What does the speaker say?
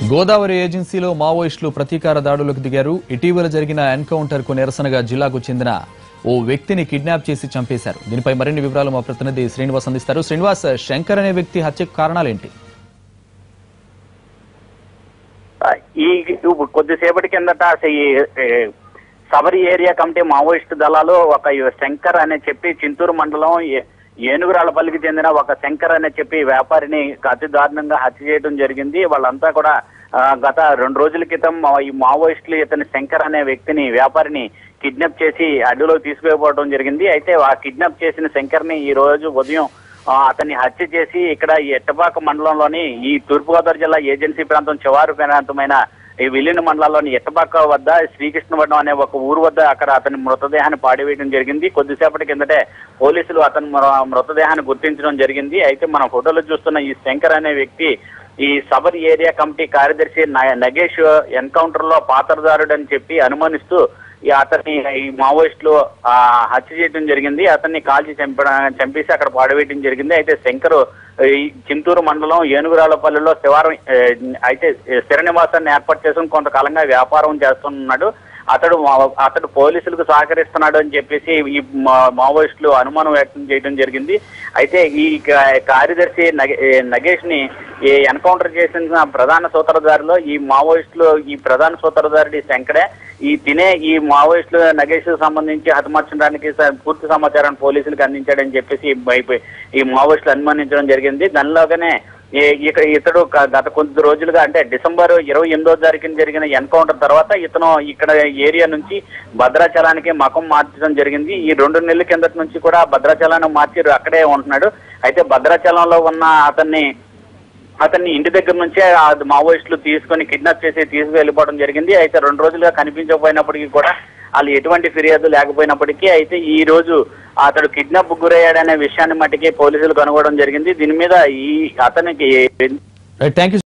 గోదావరి ఏజెన్సీలో మావోయిస్టులు ప్రతీకార దాడులకు దిగారు ఇటీవల జరిగిన ఎన్కౌంటర్ కు నిరసనగా జిల్లాకు చెందిన ఓ వ్యక్తిని కిడ్నాప్ చేసి చంపేశారు దీనిపై మరిన్ని వివరాలు మా ప్రతినిధి శ్రీనివాస్ అందిస్తారు శ్రీనివాస్ శంకర్ అనే వ్యక్తి హత్యకు కారణాలేంటి ఆ, ఈ ఇప్పుడు కొద్దిసేపటి కిందట అసలు ఈ ఏ, సబరి ఏరియా కమిటీ మావోయిస్ట్ దళాలు ఒక ఈ శంకర్ అనే చెప్పి చింతూరు మండలం ఏ- ఏనుగురాళ్ళపల్లికి చెందిన ఒక శంకర్ అనే చెప్పి వ్యాపారిని అతి దారుణంగా హత్య చేయడం జరిగింది వాళ్ళంతా కూడా ఆ, గత రెండు రోజుల క్రితం మా- ఈ మావోయిస్టులు ఇతని శంకర్ అనే వ్యక్తిని వ్యాపారిని కిడ్నాప్ చేసి అడ్డులోకి తీసుకుపోవడం జరిగింది అయితే ఆ కిడ్నాప్ చేసిన శంకర్ ని ఈ రోజు ఉదయం ఆ, అతన్ని హత్య చేసి ఇక్కడ ఈ ఎట్టపాక మండలంలోని ఈ తూర్పుగోదావరి జిల్లా ఏజెన్సీ ప్రాంతం చివారు ప్రాంతమైన ఈ విలీన మండలంలోని ఎట్టపాక వద్ద శ్రీకృష్ణవరం అనే ఒక ఊరు వద్ద అక్కడ అతని మృతదేహాన్ని పాడివేయడం జరిగింది కొద్దిసేపటి కిందటే పోలీసులు అతని మృ- మృతదేహాన్ని గుర్తించడం జరిగింది అయితే మన ఫోటోలో చూస్తున్న ఈ శంకర్ అనే వ్యక్తి ఈ సబర్ ఏరియా కమిటీ కార్యదర్శి న- నగేష్ ఎన్కౌంటర్ లో పాత్రదారుడు అని చెప్పి అనుమానిస్తూ ఈ అతన్ని ఈ మావోయిస్టులు ఆ, హత్య చేయడం జరిగింది అతన్ని కాల్చి చంపడం చంపేసి అక్కడ పాడవేయడం జరిగింది అయితే శంకర్ ఈ చింతూరు మండలం ఏనుగురాలపల్లిలో శివారం ఏ, అయితే స్థిర నివాసాన్ని ఏర్పాటు చేసుకుని కొంతకాలంగా వ్యాపారం చేస్తున్నాడు అతడు మా- అతడు పోలీసులకు సహకరిస్తున్నాడు అని చెప్పేసి ఈ మా- మావోయిస్టులు అనుమానం వ్యక్తం చేయడం జరిగింది అయితే ఈ కా- కార్యదర్శి నగ- ఏ, నగేష్ ని ఈ ఎన్కౌంటర్ చేసిన ప్రధాన సూత్రధారిలో ఈ మావోయిస్టులు ఈ ప్రధాన సూత్రధారుడి శంకరే ఈ తినే ఈ మావోయిస్టులు నగేష్ సంబంధించి హతమార్చడానికి స- పూర్తి సమాచారాన్ని పోలీసులకు అందించాడని చెప్పేసి ఈ బై- ఈ మావోయిస్టులు అనుమానించడం జరిగింది దానిలోగానే ఈ- ఇక ఇతడు గ- గత కొద్ది రోజులుగా అంటే డిసెంబర్ ఇరవై ఎనిమిదో తారీఖున జరిగిన ఎన్కౌంటర్ తర్వాత ఇతను ఇక్కడ ఏరియా నుంచి భద్రాచలానికి మకం మార్చడం జరిగింది ఈ రెండు నెలల కిందటి నుంచి కూడా భద్రాచలాన్ని మార్చి అక్కడే ఉంటున్నాడు అయితే భద్రాచలంలో ఉన్న అతన్ని అతన్ని ఇంటి దగ్గర నుంచే ఆ మావోయిస్టులు తీసుకొని కిడ్నాప్ చేసి తీసుకువెళ్ళిపోవడం జరిగింది అయితే రెండు రోజులుగా కనిపించకపోయినప్పటికీ కూడా వాళ్ళు ఎటువంటి ఫిర్యాదు లేకపోయినప్పటికీ అయితే ఈ రోజు అతడు కిడ్నాప్ గురయ్యాడనే విషయాన్ని మట్టికి పోలీసులు కనుగొనడం జరిగింది దీని మీద ఈ అతనికి థ్యాంక్ యూ